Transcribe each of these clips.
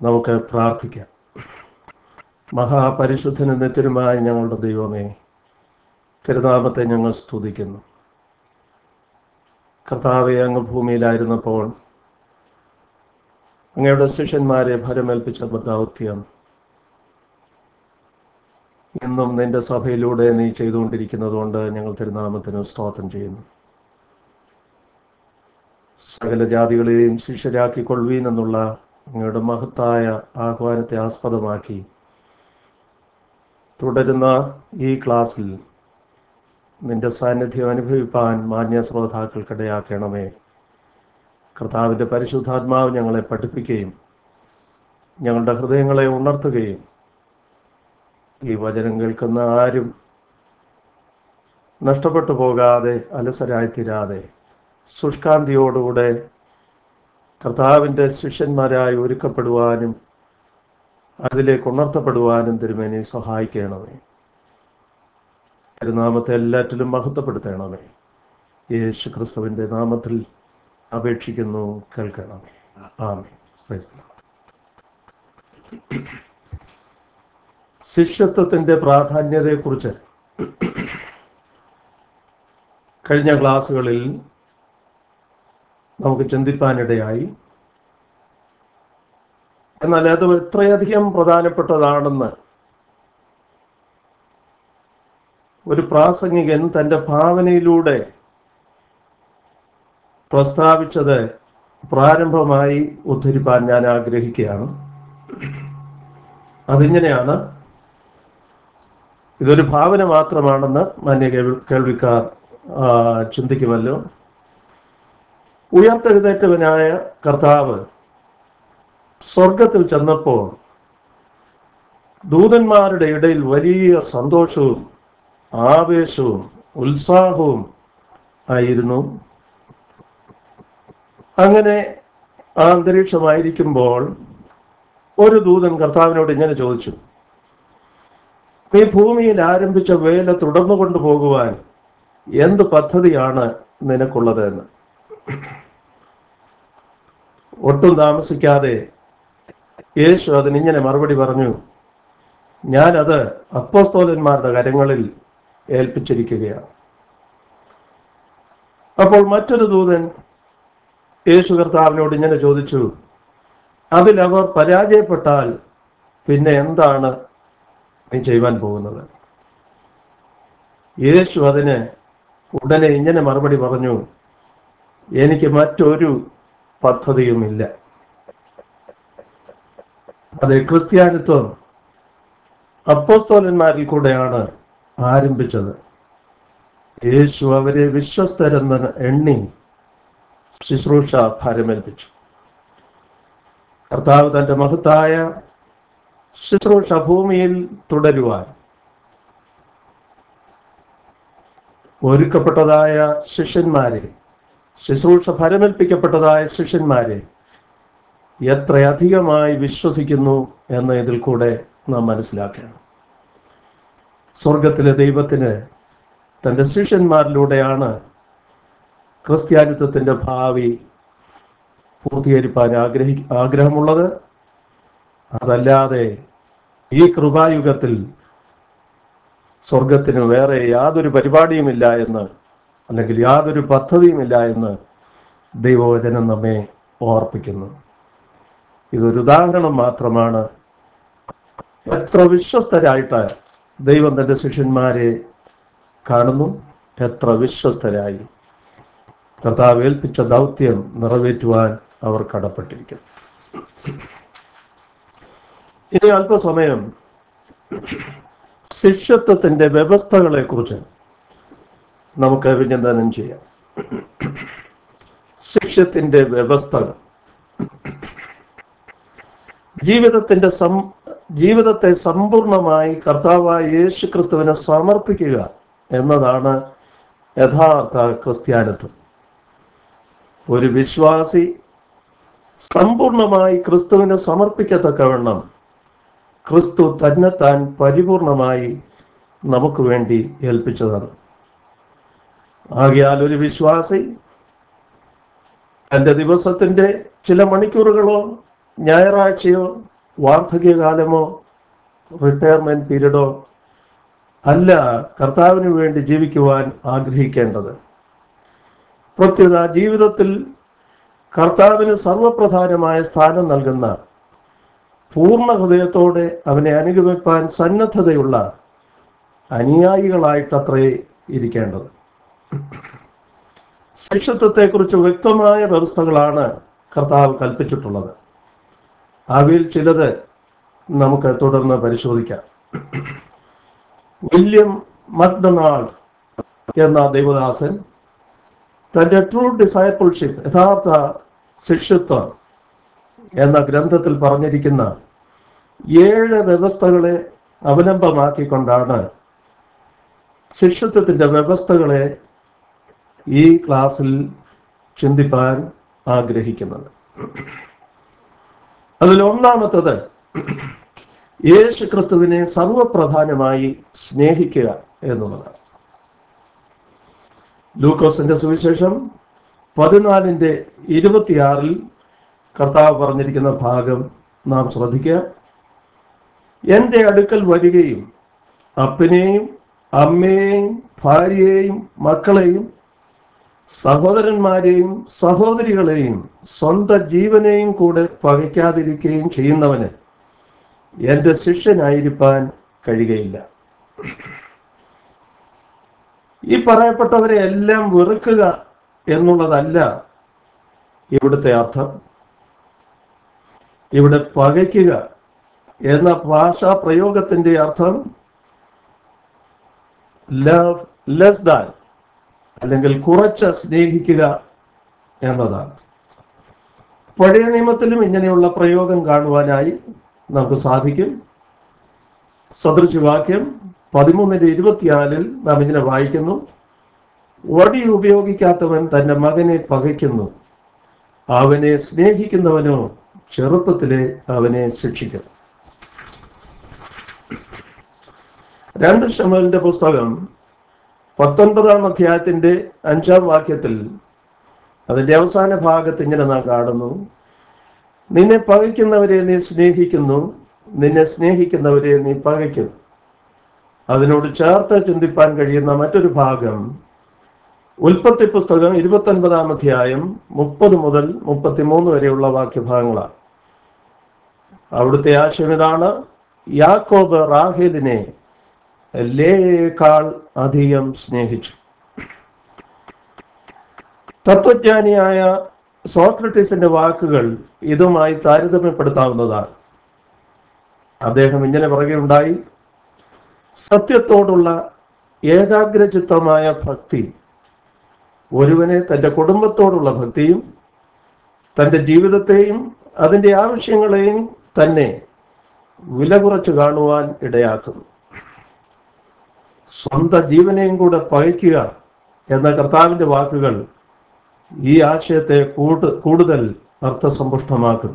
നമുക്ക് പ്രാർത്ഥിക്കാം മഹാപരിശുദ്ധനും നിത്യനുമായ ഞങ്ങളുടെ ദൈവമേ തിരുനാമത്തെ ഞങ്ങൾ സ്തുതിക്കുന്നു കർത്താവെ അങ്ങ് ഭൂമിയിലായിരുന്നപ്പോൾ അങ്ങയുടെ ശിഷ്യന്മാരെ ഭരമേൽപ്പിച്ച ദൗത്യം ഇന്നും നിന്റെ സഭയിലൂടെ നീ ചെയ്തുകൊണ്ടിരിക്കുന്നതുകൊണ്ട് ഞങ്ങൾ തിരുനാമത്തിന് സ്തോത്രം ചെയ്യുന്നു സകല ജാതികളെയും ശിഷ്യരാക്കിക്കൊള്ളുവീൻ എന്നുള്ള അങ്ങയുടെ മഹത്തായ ആഹ്വാനത്തെ ആസ്പദമാക്കി തുടരുന്ന ഈ ക്ലാസ്സിൽ നിന്റെ സാന്നിധ്യം അനുഭവിപ്പാൻ മാന്യ ശ്രോതാക്കൾക്കിടയാക്കണമേ കർത്താവിൻ്റെ പരിശുദ്ധാത്മാവ് ഞങ്ങളെ പഠിപ്പിക്കുകയും ഞങ്ങളുടെ ഹൃദയങ്ങളെ ഉണർത്തുകയും ഈ വചനം കേൾക്കുന്ന ആരും നഷ്ടപ്പെട്ടു പോകാതെ അലസരായിത്തീരാതെ ശുഷ്കാന്തിയോടുകൂടെ കർത്താവിൻ്റെ ശിഷ്യന്മാരായി ഒരുക്കപ്പെടുവാനും അതിലേക്ക് ഉണർത്തപ്പെടുവാനും തിരുമേനി സഹായിക്കണമേ തിരുനാമത്തെ എല്ലാറ്റിലും മഹത്വപ്പെടുത്തണമേ യേശു ക്രിസ്തുവിൻ്റെ നാമത്തിൽ അപേക്ഷിക്കുന്നു കേൾക്കണമേ ആമേ Praise the Lord. ശിഷ്യത്വത്തിൻ്റെ പ്രാധാന്യതയെക്കുറിച്ച് കഴിഞ്ഞ ക്ലാസ്സുകളിൽ നമുക്ക് ചിന്തിപ്പാനിടയായി എന്നാൽ അത് എത്രയധികം പ്രധാനപ്പെട്ടതാണെന്ന് ഒരു പ്രാസംഗികൻ തൻ്റെ ഭാവനയിലൂടെ പ്രസ്താവിച്ചത് പ്രാരംഭമായി ഉദ്ധരിപ്പാൻ ഞാൻ ആഗ്രഹിക്കുകയാണ് അതിങ്ങനെയാണ് ഇതൊരു ഭാവന മാത്രമാണെന്ന് മാന്യ കേൾ- കേൾവിക്കാർ ആ, ചിന്തിക്കുമല്ലോ ഉയർത്തെഴുന്നേറ്റവനായ കർത്താവ് സ്വർഗത്തിൽ ചെന്നപ്പോൾ ദൂതന്മാരുടെ ഇടയിൽ വലിയ സന്തോഷവും ആവേശവും ഉത്സാഹവും ആയിരുന്നു അങ്ങനെ ആ അന്തരീക്ഷമായിരിക്കുമ്പോൾ ഒരു ദൂതൻ കർത്താവിനോട് ഇങ്ങനെ ചോദിച്ചു നീ ഭൂമിയിൽ ആരംഭിച്ച വേല തുടർന്നു കൊണ്ടുപോകുവാൻ എന്ത് പദ്ധതിയാണ് നിനക്കുള്ളത് എന്ന് ഒട്ടും താമസിക്കാതെ യേശു അതിനിങ്ങനെ മറുപടി പറഞ്ഞു ഞാനത് അപ്പോസ്തോലന്മാരുടെ കരങ്ങളിൽ ഏൽപ്പിച്ചിരിക്കുകയാണ് അപ്പോൾ മറ്റൊരു ദൂതൻ യേശു കർത്താവിനോട് ഇങ്ങനെ ചോദിച്ചു അതിൽ അവർ പരാജയപ്പെട്ടാൽ പിന്നെ എന്താണ് നീ ചെയ്യുവാൻ പോകുന്നത് യേശു അതിന് ഉടനെ ഇങ്ങനെ മറുപടി പറഞ്ഞു എനിക്ക് മറ്റൊരു പദ്ധതിയുമില്ല അത് ക്രിസ്ത്യാനിത്വം അപ്പോസ്തോലന്മാരിൽ കൂടെയാണ് ആരംഭിച്ചത് യേശു അവരെ വിശ്വസ്തരെന്ന് എണ്ണി ശുശ്രൂഷ ഭാരമേൽപ്പിച്ചു കർത്താവ് തന്റെ മഹത്തായ ശുശ്രൂഷ ഭൂമിയിൽ തുടരുവാൻ ഒരുക്കപ്പെട്ടതായ ശിഷ്യന്മാരെ ശുശ്രൂഷ ഫലമേൽപ്പിക്കപ്പെട്ടതായ ശിഷ്യന്മാരെ എത്രയധികമായി വിശ്വസിക്കുന്നു എന്ന് ഇതിൽ കൂടെ നാം മനസ്സിലാക്കണം സ്വർഗത്തിലെ ദൈവത്തിന് തൻ്റെ ശിഷ്യന്മാരിലൂടെയാണ് ക്രിസ്ത്യാനിത്വത്തിൻ്റെ ഭാവി പൂർത്തീകരിപ്പാൻ ആഗ്രഹി ആഗ്രഹമുള്ളത് അതല്ലാതെ ഈ കൃപായുഗത്തിൽ സ്വർഗത്തിന് വേറെ യാതൊരു പരിപാടിയുമില്ല എന്ന് അല്ലെങ്കിൽ യാതൊരു പദ്ധതിയുമില്ല എന്ന് ദൈവവചനം നമ്മെ ഓർപ്പിക്കുന്നു ഇതൊരു ഉദാഹരണം മാത്രമാണ് എത്ര വിശ്വസ്തരായിട്ട് ദൈവം തൻ്റെ ശിഷ്യന്മാരെ കാണുന്നു എത്ര വിശ്വസ്തരായി കർത്താവ് ഏൽപ്പിച്ച ദൗത്യം നിറവേറ്റുവാൻ അവർ കടപ്പെട്ടിരിക്കുന്നു ഇനി അല്പസമയം ശിഷ്യത്വത്തിന്റെ വ്യവസ്ഥകളെ കുറിച്ച് നമുക്ക് വിചിന്തനം ചെയ്യാം ശിഷ്യത്തിന്റെ വ്യവസ്ഥകൾ ജീവിതത്തിന്റെ സം ജീവിതത്തെ സമ്പൂർണമായി കർത്താവായ യേശു ക്രിസ്തുവിനെ സമർപ്പിക്കുക എന്നതാണ് യഥാർത്ഥ ക്രിസ്ത്യാനിത്വം ഒരു വിശ്വാസി സമ്പൂർണമായി ക്രിസ്തുവിനെ സമർപ്പിക്കത്തക്കവണ്ണം ക്രിസ്തു തന്നെത്താൻ പരിപൂർണമായി നമുക്ക് വേണ്ടി ഏൽപ്പിച്ചതാണ് ആകയാൽ ഒരു വിശ്വാസി തൻ്റെ ദിവസത്തിൻ്റെ ചില മണിക്കൂറുകളോ ഞായറാഴ്ചയോ വാർദ്ധക്യകാലമോ റിട്ടയർമെന്റ് പീരീഡോ അല്ല കർത്താവിന് വേണ്ടി ജീവിക്കുവാൻ ആഗ്രഹിക്കേണ്ടത് പ്രത്യുത ജീവിതത്തിൽ കർത്താവിന് സർവപ്രധാനമായ സ്ഥാനം നൽകുന്ന പൂർണ്ണ ഹൃദയത്തോടെ അവനെ അനുഗമിപ്പാൻ സന്നദ്ധതയുള്ള അനുയായികളായിട്ടത്രേ ഇരിക്കേണ്ടത് ശിഷ്യത്വത്തെക്കുറിച്ച് വ്യക്തമായ വ്യവസ്ഥകളാണ് കർത്താവ് കൽപ്പിച്ചിട്ടുള്ളത് അവയിൽ ചിലത് നമുക്ക് തുടർന്ന് പരിശോധിക്കാം വില്യം മക്ഡൊണാൾഡ് എന്ന ദൈവദാസൻ തന്റെ ട്രൂ ഡിസൈപ്പിൾഷിപ്പ് യഥാർത്ഥ ശിഷ്യത്വം എന്ന ഗ്രന്ഥത്തിൽ പറഞ്ഞിരിക്കുന്ന ഏഴ് വ്യവസ്ഥകളെ അവലംബമാക്കിക്കൊണ്ടാണ് ശിഷ്യത്വത്തിന്റെ വ്യവസ്ഥകളെ ഈ ക്ലാസ്സിൽ ചിന്തിപ്പാൻ ആഗ്രഹിക്കുന്നത് അതിൽ ഒന്നാമത്തത് യേശു ക്രിസ്തുവിനെ സർവപ്രധാനമായി സ്നേഹിക്കുക എന്നുള്ളതാണ് ലൂക്കോസിന്റെ സുവിശേഷം പതിനാലിന്റെ ഇരുപത്തിയാറിൽ കർത്താവ് പറഞ്ഞിരിക്കുന്ന ഭാഗം നാം ശ്രദ്ധിക്കുക എൻ്റെ അടുക്കൽ വരികയും അപ്പനെയും അമ്മയെയും ഭാര്യയെയും മക്കളെയും സഹോദരന്മാരെയും സഹോദരികളെയും സ്വന്തം ജീവനെയും കൂടെ പകയ്ക്കാതിരിക്കുകയും ചെയ്യുന്നവന് എൻ്റെ ശിഷ്യനായിരിക്കാൻ കഴിയുകയില്ല ഈ പറയപ്പെട്ടവരെ എല്ലാം വെറുക്കുക എന്നുള്ളതല്ല ഇവിടുത്തെ അർത്ഥം ഇവിടെ പകയ്ക്കുക എന്ന ഭാഷാ പ്രയോഗത്തിന്റെ അർത്ഥം ലവ് ലെസ് ദാൻ അല്ലെങ്കിൽ കുറച്ച് സ്നേഹിക്കുക എന്നതാണ് പഴയ നിയമത്തിലും ഇങ്ങനെയുള്ള പ്രയോഗം കാണുവാനായി നമുക്ക് സാധിക്കും സദൃശവാക്യം പതിമൂന്നിന്റെ ഇരുപത്തിനാലിൽ നാം ഇങ്ങനെ വായിക്കുന്നു വടി ഉപയോഗിക്കാത്തവൻ തന്റെ മകനെ പകയ്ക്കുന്നു അവനെ സ്നേഹിക്കുന്നവനോ ചെറുപ്പത്തിലെ അവനെ ശിക്ഷിക്കും രണ്ട് ഷമലിന്റെ പുസ്തകം പത്തൊൻപതാം അധ്യായത്തിന്റെ അഞ്ചാം വാക്യത്തിൽ അതിന്റെ അവസാന ഭാഗത്ത് ഇങ്ങനെ നാം കാണുന്നു നിന്നെ പകയ്ക്കുന്നവരെ നീ സ്നേഹിക്കുന്നു നിന്നെ സ്നേഹിക്കുന്നവരെ നീ പകയ്ക്കുന്നു അതിനോട് ചേർത്ത് ചിന്തിപ്പാൻ കഴിയുന്ന മറ്റൊരു ഭാഗം ഉൽപ്പത്തി പുസ്തകം ഇരുപത്തൊൻപതാം അധ്യായം മുപ്പത് മുതൽ മുപ്പത്തിമൂന്ന് വരെയുള്ള വാക്യഭാഗങ്ങളാണ് അവിടുത്തെ ആശയം ഇതാണ് യാക്കോബ് റാഹേലിനെ ലേയേക്കാൾ അധികം സ്നേഹിച്ചു തത്വജ്ഞാനിയായ സോക്രട്ടീസിന്റെ വാക്കുകൾ ഇതുമായി താരതമ്യപ്പെടുത്താവുന്നതാണ് അദ്ദേഹം ഇങ്ങനെ പറയുകയുണ്ടായി സത്യത്തോടുള്ള ഏകാഗ്രചിത്തമായ ഭക്തി ഒരുവനെ തൻ്റെ കുടുംബത്തോടുള്ള ഭക്തിയും തൻ്റെ ജീവിതത്തെയും അതിൻ്റെ ആവശ്യങ്ങളെയും തന്നെ വില കുറച്ച് കാണുവാൻ ഇടയാക്കുന്നു സ്വന്തം ജീവനെയും കൂടെ പകയ്ക്കുക എന്ന കർത്താവിൻ്റെ വാക്കുകൾ ഈ ആശയത്തെ കൂട് കൂടുതൽ അർത്ഥസമ്പുഷ്ടമാക്കുന്നു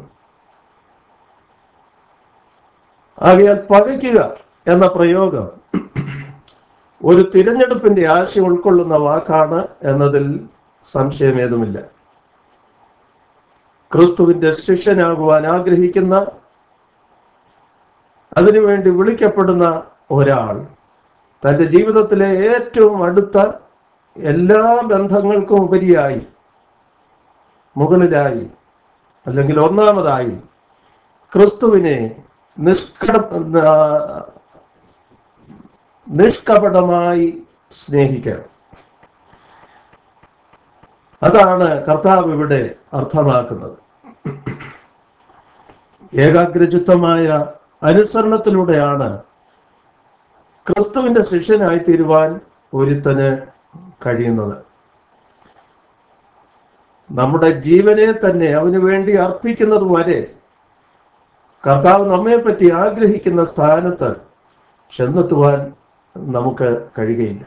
ആകയാൽ പകയ്ക്കുക എന്ന പ്രയോഗം ഒരു തിരഞ്ഞെടുപ്പിന്റെ ആശയം ഉൾക്കൊള്ളുന്ന വാക്കാണ് എന്നതിൽ സംശയമേതുമില്ല ക്രിസ്തുവിന്റെ ശിഷ്യനാകുവാൻ ആഗ്രഹിക്കുന്ന അതിനുവേണ്ടി വിളിക്കപ്പെടുന്ന ഒരാൾ തൻ്റെ ജീവിതത്തിലെ ഏറ്റവും അടുത്ത എല്ലാ ബന്ധങ്ങൾക്കും ഉപരിയായി മുകളിലായി അല്ലെങ്കിൽ ഒന്നാമതായി ക്രിസ്തുവിനെ നിഷ്കട ആ, നിഷ്കപടമായി സ്നേഹിക്കണം അതാണ് കർത്താവ് ഇവിടെ അർത്ഥമാക്കുന്നത് ഏകാഗ്രചിത്തമായ അനുസരണത്തിലൂടെയാണ് ക്രിസ്തുവിന്റെ ശിഷ്യനായി തീരുവാൻ ഒരുത്തന് കഴിയുന്നത് നമ്മുടെ ജീവനെ തന്നെ അവന് വേണ്ടി അർപ്പിക്കുന്നത് വരെ കർത്താവ് നമ്മെപ്പറ്റി ആഗ്രഹിക്കുന്ന സ്ഥാനത്ത് ചെന്നെത്തുവാൻ നമുക്ക് കഴിയുകയില്ല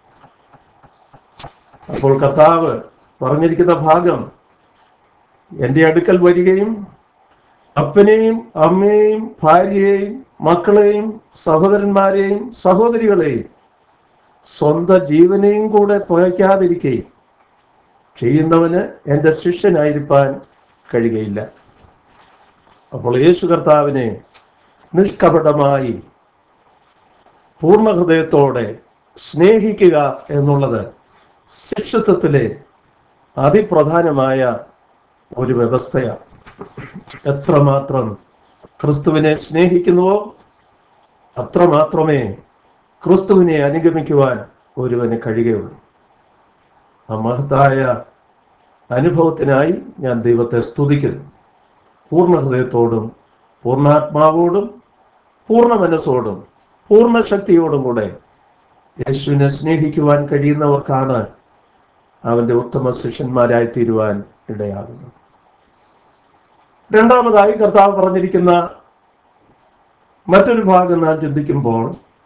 അപ്പോൾ കർത്താവ് പറഞ്ഞിരിക്കുന്ന ഭാഗം എൻ്റെ അടുക്കൽ വരികയും അപ്പനെയും അമ്മയെയും ഭാര്യയെയും മക്കളെയും സഹോദരന്മാരെയും സഹോദരികളെയും സ്വന്തം ജീവനെയും കൂടെ പുകയ്ക്കാതിരിക്കുകയും ചെയ്യുന്നവന് എൻ്റെ ശിഷ്യനായിരിക്കാൻ കഴിയുകയില്ല അപ്പോൾ യേശു കർത്താവിനെ നിഷ്കപടമായി പൂർണ്ണ ഹൃദയത്തോടെ സ്നേഹിക്കുക എന്നുള്ളത് ശിഷ്യത്വത്തിലെ അതിപ്രധാനമായ ഒരു വ്യവസ്ഥയാണ് എത്രമാത്രം ക്രിസ്തുവിനെ സ്നേഹിക്കുന്നുവോ അത്രമാത്രമേ ക്രിസ്തുവിനെ അനുഗമിക്കുവാൻ ഒരുവന് കഴിയുകയുള്ളൂ ആ മഹത്തായ അനുഭവത്തിനായി ഞാൻ ദൈവത്തെ സ്തുതിക്കുന്നു പൂർണ്ണ ഹൃദയത്തോടും പൂർണ്ണാത്മാവോടും പൂർണ്ണ മനസ്സോടും പൂർണ്ണ ശക്തിയോടും കൂടെ യേശുവിനെ സ്നേഹിക്കുവാൻ കഴിയുന്നവർക്കാണ് അവന്റെ ഉത്തമ ശിഷ്യന്മാരായി തീരുവാൻ ഇടയാകുന്നത് രണ്ടാമതായി കർത്താവ് പറഞ്ഞിരിക്കുന്ന മറ്റൊരു ഭാഗം നാം ചിന്തിക്കുമ്പോൾ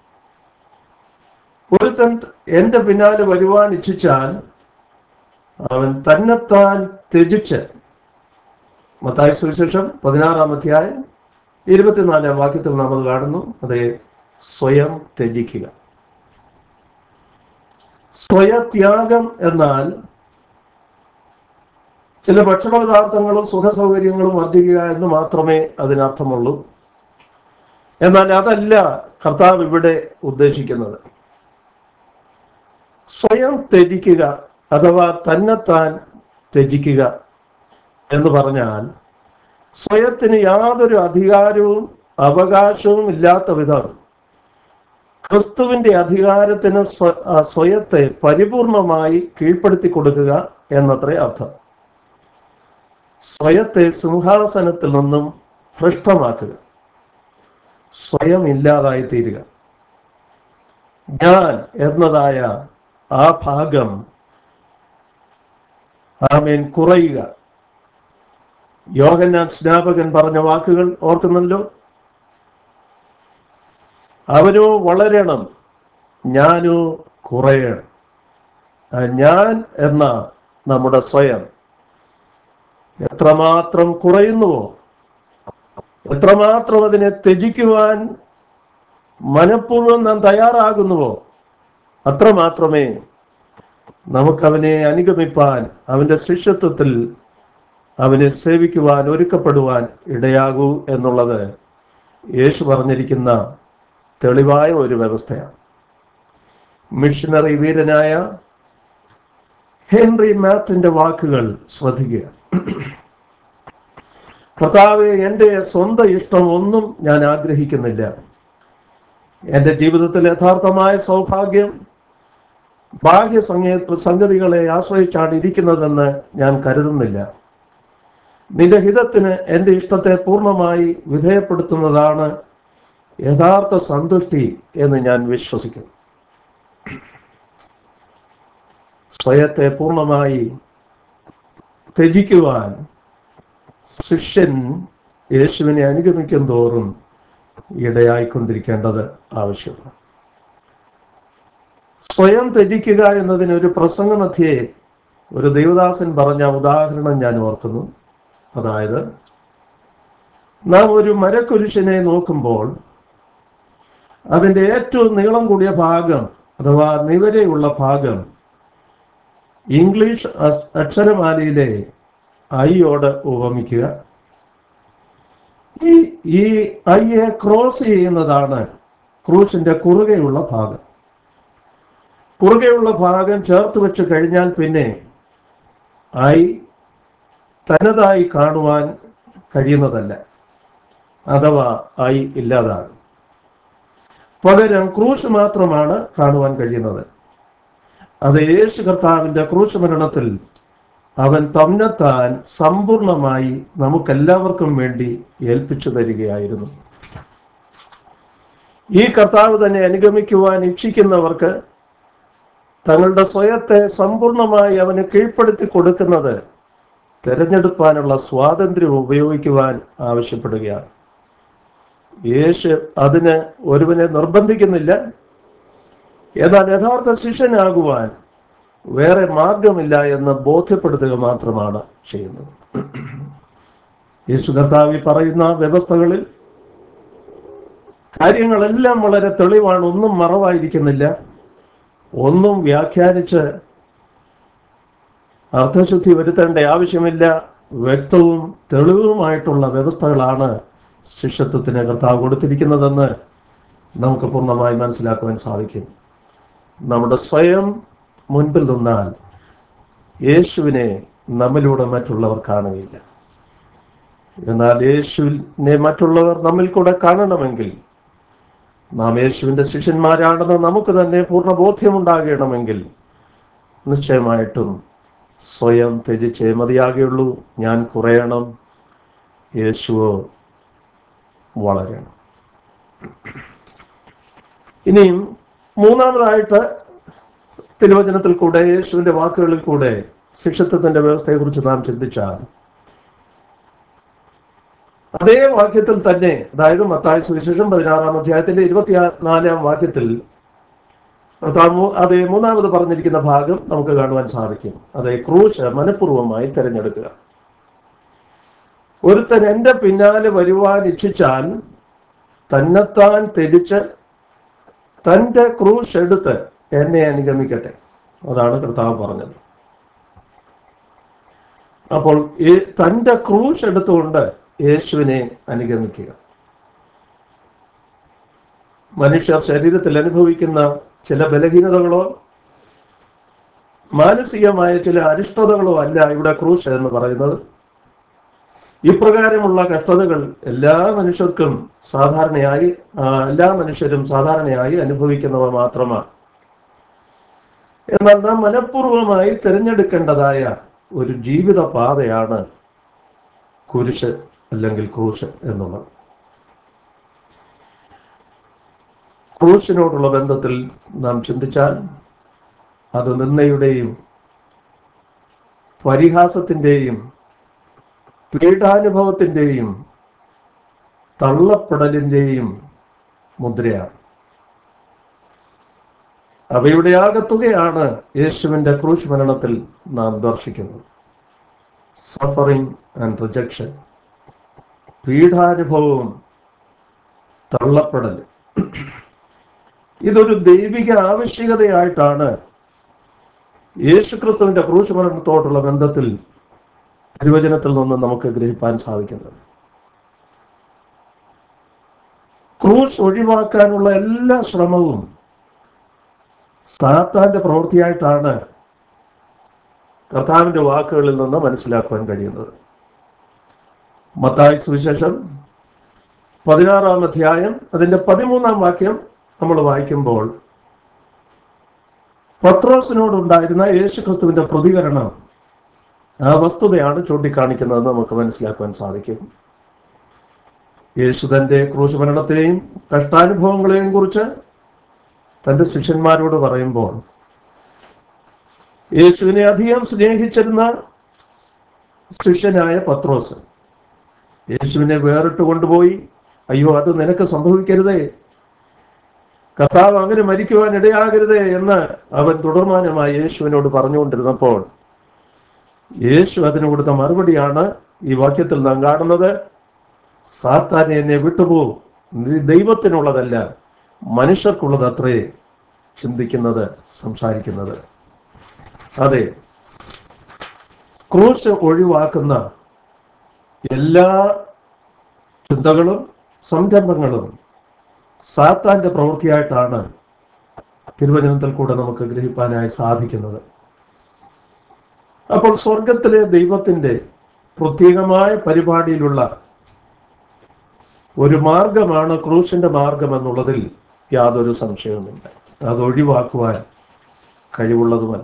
ഒരുത്തൻ എന്റെ പിന്നാലെ വരുവാൻ ഇച്ഛിച്ചാൽ അവൻ തന്നെത്താൻ ത്യജിച്ച് മത്തായ സുവിശേഷം പതിനാറാം അധ്യായം ഇരുപത്തിനാലാം വാക്യത്തിൽ നാം അത് കാണുന്നു അതെ സ്വയം ത്യജിക്കുക സ്വയത്യാഗം എന്നാൽ ചില ഭക്ഷണ പദാർത്ഥങ്ങളും സുഖ സൗകര്യങ്ങളും വർദ്ധിക്കുക എന്ന് മാത്രമേ അതിനർത്ഥമുള്ളൂ എന്നാൽ അതല്ല കർത്താവ് ഇവിടെ ഉദ്ദേശിക്കുന്നത് സ്വയം ത്യജിക്കുക അഥവാ തന്നെത്താൻ ത്യജിക്കുക എന്ന് പറഞ്ഞാൽ സ്വയത്തിന് യാതൊരു അധികാരവും അവകാശവും ഇല്ലാത്ത വിധം ക്രിസ്തുവിന്റെ അധികാരത്തിന് സ്വ- ആ സ്വയത്തെ പരിപൂർണമായി കീഴ്പ്പെടുത്തി കൊടുക്കുക എന്നത്രേ അർത്ഥം സ്വയത്തെ സിംഹാസനത്തിൽ നിന്നും ഭ്രഷ്ടമാക്കുക സ്വയം ഇല്ലാതായി തീരുക ഞാൻ എന്നതായ ആ ഭാഗം ആമേൻ കുറയുക യോഹന്നാൻ സ്നാപകൻ പറഞ്ഞ വാക്കുകൾ ഓർക്കുന്നല്ലോ അവനോ വളരണം ഞാനോ കുറയണം ആ ഞാൻ എന്ന നമ്മുടെ സ്വയം എത്രമാത്രം കുറയുന്നുവോ എത്രമാത്രം അതിനെ ത്യജിക്കുവാൻ മനഃപൂർവ്വം നാം തയ്യാറാകുന്നുവോ അത്രമാത്രമേ നമുക്കവനെ അനുഗമിപ്പാൻ അവന്റെ ശിഷ്യത്വത്തിൽ അവനെ സേവിക്കുവാൻ ഒരുക്കപ്പെടുവാൻ ഇടയാകൂ എന്നുള്ളത് യേശു പറഞ്ഞിരിക്കുന്ന തെളിവായ ഒരു വ്യവസ്ഥയാണ് മിഷനറി വീരനായ ഹെൻറി മാറ്റിന്റെ വാക്കുകൾ ശ്രദ്ധിക്കുക കർത്താവെ എൻ്റെ സ്വന്തം ഇഷ്ടം ഒന്നും ഞാൻ ആഗ്രഹിക്കുന്നില്ല എൻ്റെ ജീവിതത്തിൽ യഥാർത്ഥമായ സൗഭാഗ്യം ബാഹ്യ സംഗ സംഗതികളെ ആശ്രയിച്ചാണ് ഇരിക്കുന്നതെന്ന് ഞാൻ കരുതുന്നില്ല നിന്റെ ഹിതത്തിന് എൻ്റെ ഇഷ്ടത്തെ പൂർണ്ണമായി വിധേയപ്പെടുത്തുന്നതാണ് യഥാർത്ഥ സന്തുഷ്ടി എന്ന് ഞാൻ വിശ്വസിക്കുന്നു സ്വയത്തെ പൂർണ്ണമായി ത്യജിക്കുവാൻ ശിഷ്യൻ യേശുവിനെ അനുഗമിക്കും തോറും ഇടയായിക്കൊണ്ടിരിക്കേണ്ടത് ആവശ്യമാണ് സ്വയം ത്യജിക്കുക എന്നതിന് ഒരു പ്രസംഗമധ്യേ ഒരു ദേവദാസൻ പറഞ്ഞ ഉദാഹരണം ഞാൻ ഓർക്കുന്നു അതായത് നാം ഒരു മരക്കുരിശിനെ നോക്കുമ്പോൾ അതിൻ്റെ ഏറ്റവും നീളം കൂടിയ ഭാഗം അഥവാ നിവരെയുള്ള ഭാഗം ഇംഗ്ലീഷ് അസ്- അക്ഷരമാലയിലെ ഐയോട് ഉപമിക്കുക ഈ ഈ ഐയെ ക്രോസ് ചെയ്യുന്നതാണ് ക്രൂസിന്റെ കുറുകെയുള്ള ഭാഗം കുറുകെയുള്ള ഭാഗം ചേർത്ത് വെച്ച് കഴിഞ്ഞാൽ പിന്നെ ഐ തനതായി കാണുവാൻ കഴിയുന്നതല്ല അഥവാ ഐ ഇല്ലാതാകും പകരം ക്രൂശ് മാത്രമാണ് കാണുവാൻ കഴിയുന്നത് അത് യേശു കർത്താവിന്റെ ക്രൂശ് മരണത്തിൽ അവൻ തന്നെത്താൻ സമ്പൂർണമായി നമുക്കെല്ലാവർക്കും വേണ്ടി ഏൽപ്പിച്ചു തരികയായിരുന്നു ഈ കർത്താവ് തന്നെ അനുഗമിക്കുവാൻ ഇച്ഛിക്കുന്നവർക്ക് തങ്ങളുടെ സ്വയത്തെ സമ്പൂർണമായി അവന് കീഴ്പ്പെടുത്തി കൊടുക്കുന്നത് തിരഞ്ഞെടുപ്പാനുള്ള സ്വാതന്ത്ര്യം ഉപയോഗിക്കുവാൻ ആവശ്യപ്പെടുകയാണ് യേശു അതിന് ഒരുവനെ നിർബന്ധിക്കുന്നില്ല എന്നാൽ യഥാർത്ഥ ശിഷ്യനാകുവാൻ വേറെ മാർഗമില്ല എന്ന് ബോധ്യപ്പെടുത്തുക മാത്രമാണ് ചെയ്യുന്നത് യേശു കർത്താവ് ഈ പറയുന്ന വ്യവസ്ഥകളിൽ കാര്യങ്ങളെല്ലാം വളരെ തെളിവാണ് ഒന്നും മറവായിരിക്കുന്നില്ല ഒന്നും വ്യാഖ്യാനിച്ച് അർത്ഥശുദ്ധി വരുത്തേണ്ട ആവശ്യമില്ല വ്യക്തവും തെളിവുമായിട്ടുള്ള വ്യവസ്ഥകളാണ് ശിഷ്യത്വത്തിന് കർത്താവ് കൊടുത്തിരിക്കുന്നതെന്ന് നമുക്ക് പൂർണ്ണമായി മനസ്സിലാക്കുവാൻ സാധിക്കും നമ്മുടെ സ്വയം മുൻപിൽ നിന്നാൽ യേശുവിനെ നമ്മിലൂടെ മറ്റുള്ളവർ കാണുകയില്ല എന്നാൽ യേശുവിനെ മറ്റുള്ളവർ നമ്മിൽ കൂടെ കാണണമെങ്കിൽ നാം യേശുവിൻ്റെ ശിഷ്യന്മാരാണെന്ന് നമുക്ക് തന്നെ പൂർണ്ണ ബോധ്യമുണ്ടാകണമെങ്കിൽ നിശ്ചയമായിട്ടും സ്വയം ത്യജിച്ചേ മതിയാകുള്ളൂ ഞാൻ കുറയണം യേശുവോ വളരണം ഇനിയും മൂന്നാമതായിട്ട് തിരുവചനത്തിൽ കൂടെ യേശുവിൻ്റെ വാക്കുകളിൽ കൂടെ ശിഷ്യത്വത്തിന്റെ വ്യവസ്ഥയെക്കുറിച്ച് നാം ചിന്തിച്ചാൽ അതേ വാക്യത്തിൽ തന്നെ അതായത് മത്തായ സുവിശേഷം പതിനാറാം അധ്യായത്തിന്റെ ഇരുപത്തി നാലാം വാക്യത്തിൽ കർത്താവ് മൂ- അതേ മൂന്നാമത് പറഞ്ഞിരിക്കുന്ന ഭാഗം നമുക്ക് കാണുവാൻ സാധിക്കും അതേ ക്രൂശ് മനഃപൂർവ്വമായി തിരഞ്ഞെടുക്കുക ഒരുത്തൻ എൻ്റെ പിന്നാലെ വരുവാൻ ഇച്ഛിച്ചാൽ തന്നെത്താൻ ത്യജിച്ച് തൻ്റെ ക്രൂശ് എടുത്ത് എന്നെ അനുഗമിക്കട്ടെ അതാണ് കർത്താവ് പറഞ്ഞത് അപ്പോൾ ഈ തൻ്റെ ക്രൂശ് എടുത്തുകൊണ്ട് യേശുവിനെ അനുഗമിക്കുക മനുഷ്യർ ശരീരത്തിൽ അനുഭവിക്കുന്ന ചില ബലഹീനതകളോ മാനസികമായ ചില അരിഷ്ടതകളോ അല്ല ഇവിടെ ക്രൂശ് എന്ന് പറയുന്നത് ഇപ്രകാരമുള്ള കഷ്ടതകൾ എല്ലാ മനുഷ്യർക്കും സാധാരണയായി ആ, എല്ലാ മനുഷ്യരും സാധാരണയായി അനുഭവിക്കുന്നവ മാത്രമാണ് എന്നാൽ നാം മനഃപൂർവമായി തിരഞ്ഞെടുക്കേണ്ടതായ ഒരു ജീവിത പാതയാണ് കുരിശ് അല്ലെങ്കിൽ ക്രൂശ് എന്നുള്ളത് ക്രൂശിനോടുള്ള ബന്ധത്തിൽ നാം ചിന്തിച്ചാൽ അത് നിന്ദയുടെയും പരിഹാസത്തിൻ്റെയും പീഡാനുഭവത്തിൻ്റെയും തള്ളപ്പെടലിൻ്റെയും മുദ്രയാണ് അവയുടെ ആകത്തുകയാണ് യേശുവിൻ്റെ ക്രൂശ് മരണത്തിൽ നാം ദർശിക്കുന്നത് സഫറിങ് ആൻഡ് റിജക്ഷൻ പീഡാനുഭവവും തള്ളപ്പെടലും ഇതൊരു ദൈവിക ആവശ്യകതയായിട്ടാണ് യേശുക്രിസ്തുവിന്റെ ക്രൂശ് മരണത്തോടുള്ള ബന്ധത്തിൽ തിരുവചനത്തിൽ നിന്ന് നമുക്ക് ഗ്രഹിപ്പാൻ സാധിക്കുന്നത് ക്രൂശ് ഒഴിവാക്കാനുള്ള എല്ലാ ശ്രമവും സാത്താന്റെ പ്രവൃത്തിയായിട്ടാണ് കർത്താവിന്റെ വാക്കുകളിൽ നിന്ന് മനസ്സിലാക്കുവാൻ കഴിയുന്നത് മത്തായി സുവിശേഷം പതിനാറാം അധ്യായം അതിന്റെ പതിമൂന്നാം വാക്യം നമ്മൾ വായിക്കുമ്പോൾ പത്രോസിനോടുണ്ടായിരുന്ന യേശുക്രിസ്തുവിന്റെ പ്രതികരണം ആ വസ്തുതയാണ് ചൂണ്ടിക്കാണിക്കുന്നതെന്ന് നമുക്ക് മനസ്സിലാക്കുവാൻ സാധിക്കും യേശു തന്റെ ക്രൂശ് മരണത്തെയും കഷ്ടാനുഭവങ്ങളെയും കുറിച്ച് തന്റെ ശിഷ്യന്മാരോട് പറയുമ്പോൾ യേശുവിനെ അധികം സ്നേഹിച്ചിരുന്ന ശിഷ്യനായ പത്രോസ് യേശുവിനെ വേറിട്ട് കൊണ്ടുപോയി അയ്യോ അത് നിനക്ക് സംഭവിക്കരുതേ കർത്താവ് അങ്ങനെ മരിക്കുവാൻ ഇടയാകരുതേ എന്ന് അവൻ തുടർമാനമായി യേശുവിനോട് പറഞ്ഞുകൊണ്ടിരുന്നപ്പോൾ യേശു അതിന് കൊടുത്ത മറുപടിയാണ് ഈ വാക്യത്തിൽ നാം കാണുന്നത് സാത്താനെ എന്നെ വിട്ടുപോകും നീ ദൈവത്തിനുള്ളതല്ല മനുഷ്യർക്കുള്ളത് അത്രേ ചിന്തിക്കുന്നത് സംസാരിക്കുന്നത് അതെ ക്രൂശ് ഒഴിവാക്കുന്ന എല്ലാ ചിന്തകളും സംരംഭങ്ങളും സാത്താന്റെ പ്രവൃത്തിയായിട്ടാണ് തിരുവചനത്തിൽ കൂടെ നമുക്ക് ഗ്രഹിപ്പാനായി സാധിക്കുന്നത് അപ്പോൾ സ്വർഗത്തിലെ ദൈവത്തിന്റെ പ്രത്യേകമായ പരിപാടിയിലുള്ള ഒരു മാർഗമാണ് ക്രൂശിന്റെ മാർഗം എന്നുള്ളതിൽ യാതൊരു സംശയവുമില്ല അത് ഒഴിവാക്കുവാൻ കഴിവുള്ളതുമല്ല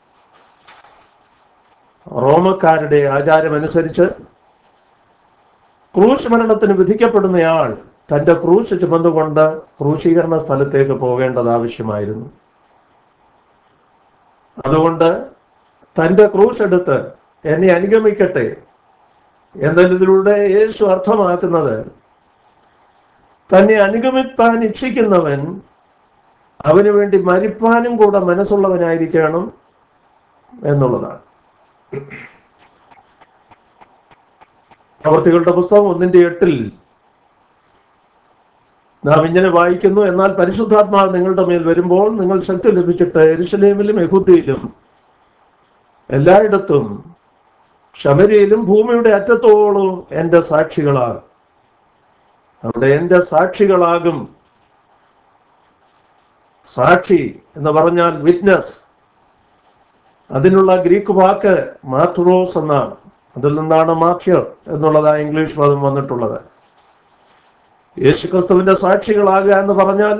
റോമക്കാരുടെ ആചാരമനുസരിച്ച് ക്രൂശ് മരണത്തിന് വിധിക്കപ്പെടുന്നയാൾ തന്റെ ക്രൂശ് ചുമന്നുകൊണ്ട് ക്രൂശീകരണ സ്ഥലത്തേക്ക് പോകേണ്ടത് ആവശ്യമായിരുന്നു അതുകൊണ്ട് തന്റെ ക്രൂശ് എടുത്ത് എന്നെ അനുഗമിക്കട്ടെ എന്നതിലൂടെ യേശു അർത്ഥമാക്കുന്നത് തന്നെ അനുഗമിപ്പാൻ ഇച്ഛിക്കുന്നവൻ അവന് വേണ്ടി മരിപ്പാനും കൂടെ മനസ്സുള്ളവനായിരിക്കണം എന്നുള്ളതാണ് പ്രവർത്തികളുടെ പുസ്തകം ഒന്നിന്റെ എട്ടിൽ നാം ഇങ്ങനെ വായിക്കുന്നു എന്നാൽ പരിശുദ്ധാത്മാവ് നിങ്ങളുടെ മേൽ വരുമ്പോൾ നിങ്ങൾ ശക്തി ലഭിച്ചിട്ട് എരുശലേമിലും യഹൂദിയിലും എല്ലായിടത്തും ശബരിയിലും ഭൂമിയുടെ അറ്റത്തോളം എൻ്റെ സാക്ഷികളാകും അവിടെ എൻ്റെ സാക്ഷികളാകും സാക്ഷി എന്ന് പറഞ്ഞാൽ വിറ്റ്നസ് അതിനുള്ള ഗ്രീക്ക് വാക്ക് മാട്രോസ് എന്നാണ് അതിൽ നിന്നാണ് മാത്യർ എന്നുള്ളത് ആ ഇംഗ്ലീഷ് പദം വന്നിട്ടുള്ളത് യേശുക്രിസ്തുവിന്റെ സാക്ഷികളാകുക എന്ന് പറഞ്ഞാൽ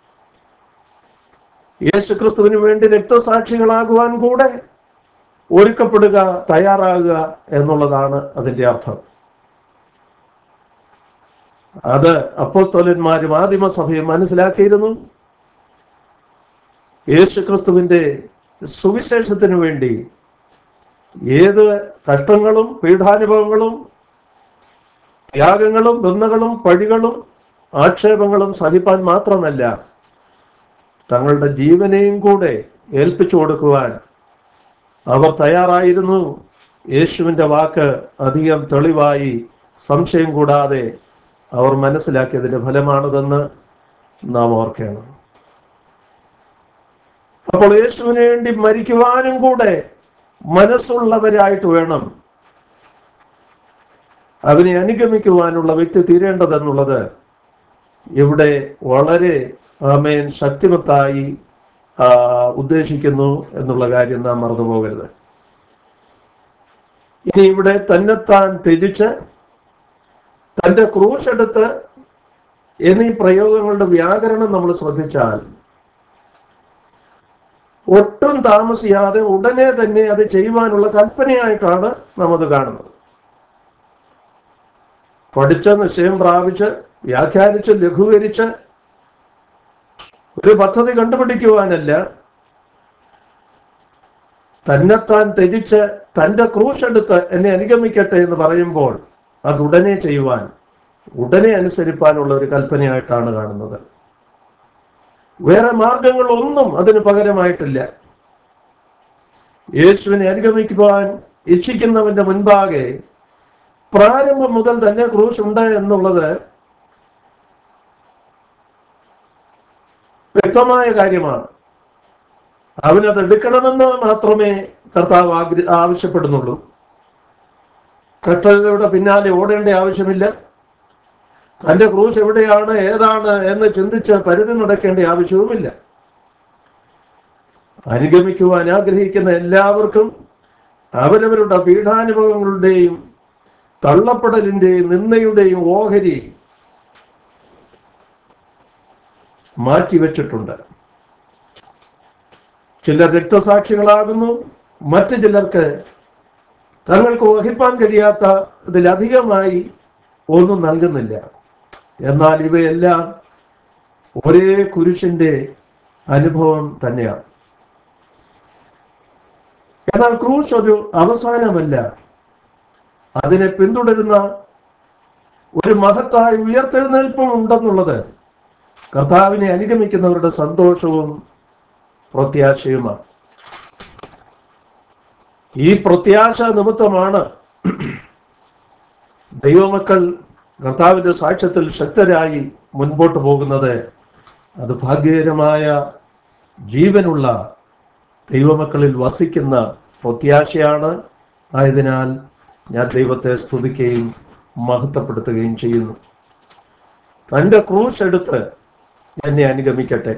യേശുക്രിസ്തുവിന് വേണ്ടി രക്തസാക്ഷികളാകുവാൻ കൂടെ ഒരുക്കപ്പെടുക തയ്യാറാകുക എന്നുള്ളതാണ് അതിന്റെ അർത്ഥം അത് അപ്പോസ്തോലന്മാരും ആദിമസഭയും മനസ്സിലാക്കിയിരുന്നു യേശുക്രിസ്തുവിന്റെ സുവിശേഷത്തിനു വേണ്ടി ഏത് കഷ്ടങ്ങളും പീഠാനുഭവങ്ങളും ത്യാഗങ്ങളും ബന്ധങ്ങളും പഴികളും ആക്ഷേപങ്ങളും സഹിപ്പാൻ മാത്രമല്ല തങ്ങളുടെ ജീവനെയും കൂടെ ഏൽപ്പിച്ചു കൊടുക്കുവാൻ അവർ തയ്യാറായിരുന്നു യേശുവിൻ്റെ വാക്ക് അധികം തെളിവായി സംശയം കൂടാതെ അവർ മനസ്സിലാക്കിയതിൻ്റെ ഫലമാണിതെന്ന് നാം ഓർക്കണം അപ്പോൾ യേശുവിന് വേണ്ടി മരിക്കുവാനും കൂടെ മനസ്സുള്ളവരായിട്ട് വേണം അവനെ അനുഗമിക്കുവാനുള്ള വ്യക്തി തീരേണ്ടതെന്നുള്ളത് ഇവിടെ വളരെ ആമേൻ ശക്തിമത്തായി ആ, ഉദ്ദേശിക്കുന്നു എന്നുള്ള കാര്യം നാം മറന്നു പോകരുത് ഇനി ഇവിടെ തന്നെത്താൻ ത്യജിച്ച് തന്റെ ക്രൂശ് എടുത്ത് എന്നീ പ്രയോഗങ്ങളുടെ വ്യാകരണം നമ്മൾ ശ്രദ്ധിച്ചാൽ ഒട്ടും താമസിയാതെ ഉടനെ തന്നെ അത് ചെയ്യുവാനുള്ള കൽപ്പനയായിട്ടാണ് നാം അത് കാണുന്നത് പഠിച്ച നിശ്ചയം പ്രാപിച്ച് വ്യാഖ്യാനിച്ച് ലഘൂകരിച്ച് ഒരു പദ്ധതി കണ്ടുപിടിക്കുവാനല്ല തന്നെത്താൻ ത്യജിച്ച് തന്റെ ക്രൂശ് എടുത്ത് എന്നെ അനുഗമിക്കട്ടെ എന്ന് പറയുമ്പോൾ അത് ഉടനെ ചെയ്യുവാൻ ഉടനെ അനുസരിപ്പാനുള്ള ഒരു കൽപ്പനയായിട്ടാണ് കാണുന്നത് വേറെ മാർഗങ്ങളൊന്നും അതിന് പകരമായിട്ടില്ല യേശുവിനെ അനുഗമിക്കുവാൻ ഇച്ഛിക്കുന്നവന്റെ മുൻപാകെ പ്രാരംഭം മുതൽ തന്നെ ക്രൂശ് ഉണ്ട് എന്നുള്ളത് വ്യക്തമായ കാര്യമാണ് അവനത് എടുക്കണമെന്ന് മാത്രമേ കർത്താവ് ആഗ്ര ആവശ്യപ്പെടുന്നുള്ളൂ കഷ്ടതയുടെ പിന്നാലെ ഓടേണ്ട ആവശ്യമില്ല തന്റെ ക്രൂശ് എവിടെയാണ് ഏതാണ് എന്ന് ചിന്തിച്ച് പരിധി നടക്കേണ്ട ആവശ്യവുമില്ല അനുഗമിക്കുവാൻ ആഗ്രഹിക്കുന്ന എല്ലാവർക്കും അവരവരുടെ പീഠാനുഭവങ്ങളുടെയും തള്ളപ്പെടലിന്റെയും നിന്ദയുടെയും ഓഹരി മാറ്റിവെച്ചിട്ടുണ്ട് ചിലർ രക്തസാക്ഷികളാകുന്നു മറ്റു ചിലർക്ക് തങ്ങൾക്ക് വഹിപ്പാൻ കഴിയാത്ത ഇതിലധികമായി ഒന്നും നൽകുന്നില്ല എന്നാൽ ഇവയെല്ലാം ഒരേ കുരിശിന്റെ അനുഭവം തന്നെയാണ് എന്നാൽ ക്രൂശ് ഒരു അവസാനമല്ല അതിനെ പിന്തുടരുന്ന ഒരു മഹത്തായ ഉയർത്തെഴുന്നേൽപ്പും ഉണ്ടെന്നുള്ളത് കർത്താവിനെ അനുഗമിക്കുന്നവരുടെ സന്തോഷവും പ്രത്യാശയുമാണ് ഈ പ്രത്യാശ നിമിത്തമാണ് ദൈവമക്കൾ കർത്താവിന്റെ സാക്ഷ്യത്തിൽ ശക്തരായി മുൻപോട്ട് പോകുന്നത് അത് ഭാഗ്യകരമായ ജീവനുള്ള ദൈവമക്കളിൽ വസിക്കുന്ന പ്രത്യാശയാണ് ആയതിനാൽ ഞാൻ ദൈവത്തെ സ്തുതിക്കുകയും മഹത്വപ്പെടുത്തുകയും ചെയ്യുന്നു തൻ്റെ ക്രൂശ് എടുത്ത് എന്നെ അനുഗമിക്കട്ടെ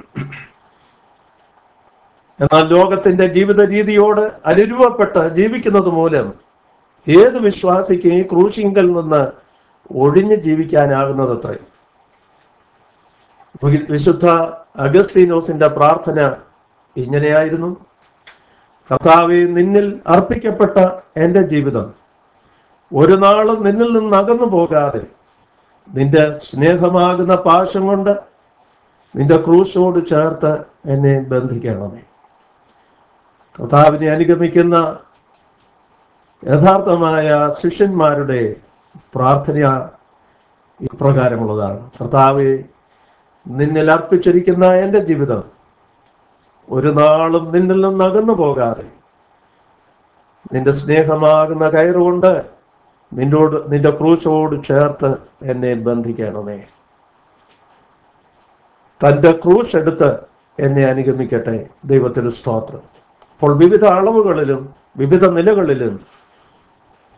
എന്നാൽ ലോകത്തിന്റെ ജീവിത രീതിയോട് അനുരൂപപ്പെട്ട് ജീവിക്കുന്നത് മൂലം ഏത് വിശ്വാസിക്കും ഈ ക്രൂശിങ്കൽ നിന്ന് ഒഴിഞ്ഞ് ജീവിക്കാനാകുന്നതത്രേ വി- വിശുദ്ധ അഗസ്തീനോസിന്റെ പ്രാർത്ഥന ഇങ്ങനെയായിരുന്നു കർത്താവെ നിന്നിൽ അർപ്പിക്കപ്പെട്ട എൻ്റെ ജീവിതം ഒരു നാളും നിന്നിൽ നിന്ന് അകന്നു പോകാതെ നിന്റെ സ്നേഹമാകുന്ന പാശം കൊണ്ട് നിന്റെ ക്രൂശോട് ചേർത്ത് എന്നെ ബന്ധിക്കണമേ കർത്താവിനെ അനുഗമിക്കുന്ന യഥാർത്ഥമായ ശിഷ്യന്മാരുടെ പ്രാർത്ഥന ഇപ്രകാരമുള്ളതാണ് കർത്താവെ നിന്നിൽ അർപ്പിച്ചിരിക്കുന്ന എൻ്റെ ജീവിതം ഒരു നാളും നിന്നിൽ നിന്ന് അകന്നു പോകാതെ നിന്റെ സ്നേഹമാകുന്ന കയറുകൊണ്ട് നിന്നോട് നിന്റെ ക്രൂശോട് ചേർത്ത് എന്നെ ബന്ധിക്കണമേ തൻ്റെ ക്രൂശ് എടുത്ത് എന്നെ അനുഗമിക്കട്ടെ ദൈവത്തിന് സ്തോത്രം അപ്പോൾ വിവിധ അളവുകളിലും വിവിധ നിലകളിലും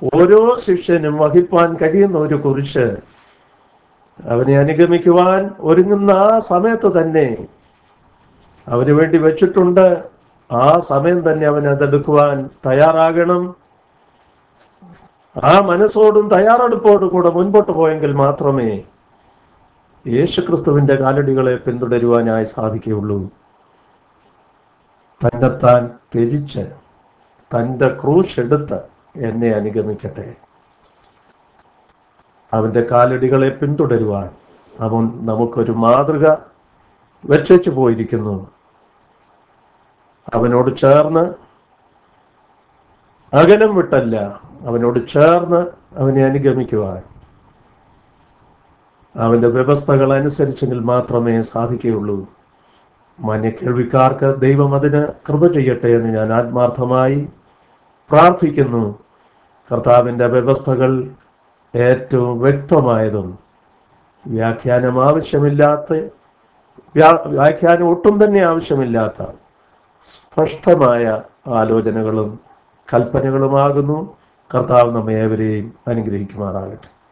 ഓരോ ശിഷ്യനും വഹിപ്പാൻ കഴിയുന്ന ഒരു കുരിശ് അവനെ അനുഗമിക്കുവാൻ ഒരുങ്ങുന്ന ആ സമയത്ത് തന്നെ അവന് വേണ്ടി വെച്ചിട്ടുണ്ട് ആ സമയം തന്നെ അവൻ അതെടുക്കുവാൻ തയ്യാറാകണം ആ മനസ്സോടും തയ്യാറെടുപ്പോടും കൂടെ മുൻപോട്ട് പോയെങ്കിൽ മാത്രമേ യേശുക്രിസ്തുവിന്റെ കാലടികളെ പിന്തുടരുവാനായി സാധിക്കുകയുള്ളൂ തന്നെത്താൻ ത്യജിച്ച് തൻ്റെ ക്രൂശ് എടുത്ത് എന്നെ അനുഗമിക്കട്ടെ അവന്റെ കാലടികളെ പിന്തുടരുവാൻ അവൻ നമുക്കൊരു മാതൃക വെച്ചു പോയിരിക്കുന്നു അവനോട് ചേർന്ന് അകലം വിട്ടല്ല അവനോട് ചേർന്ന് അവനെ അനുഗമിക്കുവാൻ അവന്റെ വ്യവസ്ഥകൾ അനുസരിച്ചെങ്കിൽ മാത്രമേ സാധിക്കുകയുള്ളൂ മാന്യ കേൾവിക്കാർക്ക് ദൈവം അതിന് കൃപ ചെയ്യട്ടെ എന്ന് ഞാൻ ആത്മാർത്ഥമായി പ്രാർത്ഥിക്കുന്നു കർത്താവിൻ്റെ വ്യവസ്ഥകൾ ഏറ്റവും വ്യക്തമായതും വ്യാഖ്യാനം ആവശ്യമില്ലാത്ത വ്യാ- വ്യാഖ്യാനം ഒട്ടും തന്നെ ആവശ്യമില്ലാത്ത സ്പഷ്ടമായ ആലോചനകളും കൽപ്പനകളുമാകുന്നു കർത്താവ് നമ്മെ ഏവരെയും അനുഗ്രഹിക്കുമാറാകട്ടെ